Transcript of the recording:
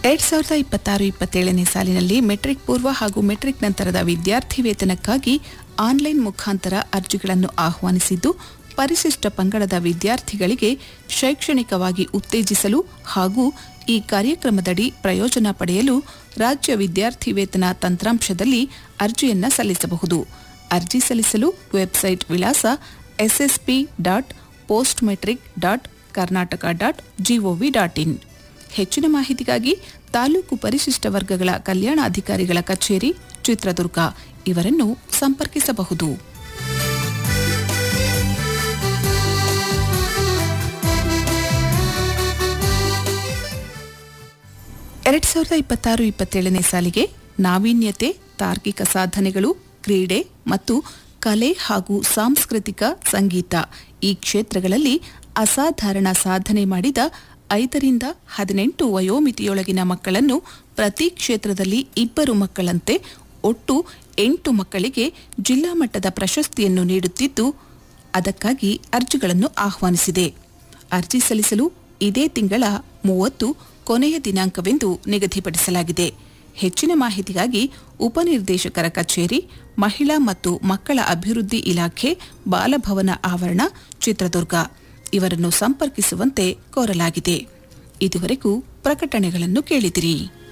ಎರಡ್ ಸಾವಿರದ ಇಪ್ಪತ್ತಾರು ಇಪ್ಪತ್ತೇಳನೇ ಸಾಲಿನಲ್ಲಿ ಮೆಟ್ರಿಕ್ ಪೂರ್ವ ಹಾಗೂ ಮೆಟ್ರಿಕ್ ನಂತರದ ವಿದ್ಯಾರ್ಥಿ ವೇತನಕ್ಕಾಗಿ ಆನ್ಲೈನ್ ಮುಖಾಂತರ ಅರ್ಜಿಗಳನ್ನು ಆಹ್ವಾನಿಸಿದ್ದು ಪರಿಶಿಷ್ಟ ಪಂಗಡದ ವಿದ್ಯಾರ್ಥಿಗಳಿಗೆ ಶೈಕ್ಷಣಿಕವಾಗಿ ಉತ್ತೇಜಿಸಲು ಹಾಗೂ ಈ ಕಾರ್ಯಕ್ರಮದಡಿ ಪ್ರಯೋಜನ ಪಡೆಯಲು ರಾಜ್ಯ ವಿದ್ಯಾರ್ಥಿ ವೇತನ ತಂತ್ರಾಂಶದಲ್ಲಿ ಅರ್ಜಿಯನ್ನ ಸಲ್ಲಿಸಬಹುದು ಅರ್ಜಿ ಸಲ್ಲಿಸಲು ವೆಬ್ಸೈಟ್ ವಿಳಾಸ SSP dot post matric dot Karnataka dot GOV dot in ಹೆಚ್ಚಿನ ಮಾಹಿತಿಗಾಗಿ ತಾಲೂಕು ಪರಿಶಿಷ್ಟ ವರ್ಗಗಳ ಕಲ್ಯಾಣಾಧಿಕಾರಿಗಳ ಕಚೇರಿ ಚಿತ್ರದುರ್ಗ ಇವರನ್ನು ಸಂಪರ್ಕಿಸಬಹುದು ಎರಡ್ ಸಾವಿರದ ಇಪ್ಪತ್ತಾರು ಇಪ್ಪತ್ತೇಳನೇ ಸಾಲಿಗೆ ನಾವೀನ್ಯತೆ ತಾರ್ಕಿಕ ಸಾಧನೆಗಳು ಕ್ರೀಡೆ ಮತ್ತು ಕಲೆ ಹಾಗೂ ಸಾಂಸ್ಕೃತಿಕ ಸಂಗೀತ ಈ ಕ್ಷೇತ್ರಗಳಲ್ಲಿ ಅಸಾಧಾರಣ ಸಾಧನೆ ಮಾಡಿದ ಐದರಿಂದ ಹದಿನೆಂಟು ವಯೋಮಿತಿಯೊಳಗಿನ ಮಕ್ಕಳನ್ನು ಪ್ರತಿ ಕ್ಷೇತ್ರದಲ್ಲಿ ಇಬ್ಬರು ಮಕ್ಕಳಂತೆ ಒಟ್ಟು ಎಂಟು ಮಕ್ಕಳಿಗೆ ಜಿಲ್ಲಾ ಮಟ್ಟದ ಪ್ರಶಸ್ತಿಯನ್ನು ನೀಡುತ್ತಿದ್ದು ಅದಕ್ಕಾಗಿ ಅರ್ಜಿಗಳನ್ನು ಆಹ್ವಾನಿಸಿದೆ ಅರ್ಜಿ ಸಲ್ಲಿಸಲು ಇದೇ ತಿಂಗಳ ಮೂವತ್ತು ಕೊನೆಯ ದಿನಾಂಕವೆಂದು ನಿಗದಿಪಡಿಸಲಾಗಿದೆ ಹೆಚ್ಚಿನ ಮಾಹಿತಿಗಾಗಿ ಉಪನಿರ್ದೇಶಕರ ಕಚೇರಿ ಮಹಿಳಾ ಮತ್ತು ಮಕ್ಕಳ ಅಭಿವೃದ್ಧಿ ಇಲಾಖೆ ಬಾಲಭವನ ಆವರಣ ಚಿತ್ರದುರ್ಗ ಇವರನ್ನು ಸಂಪರ್ಕಿಸುವಂತೆ ಕೋರಲಾಗಿದೆ ಇದುವರೆಗೂ ಪ್ರಕಟಣೆಗಳನ್ನು ಕೇಳಿದಿರಿ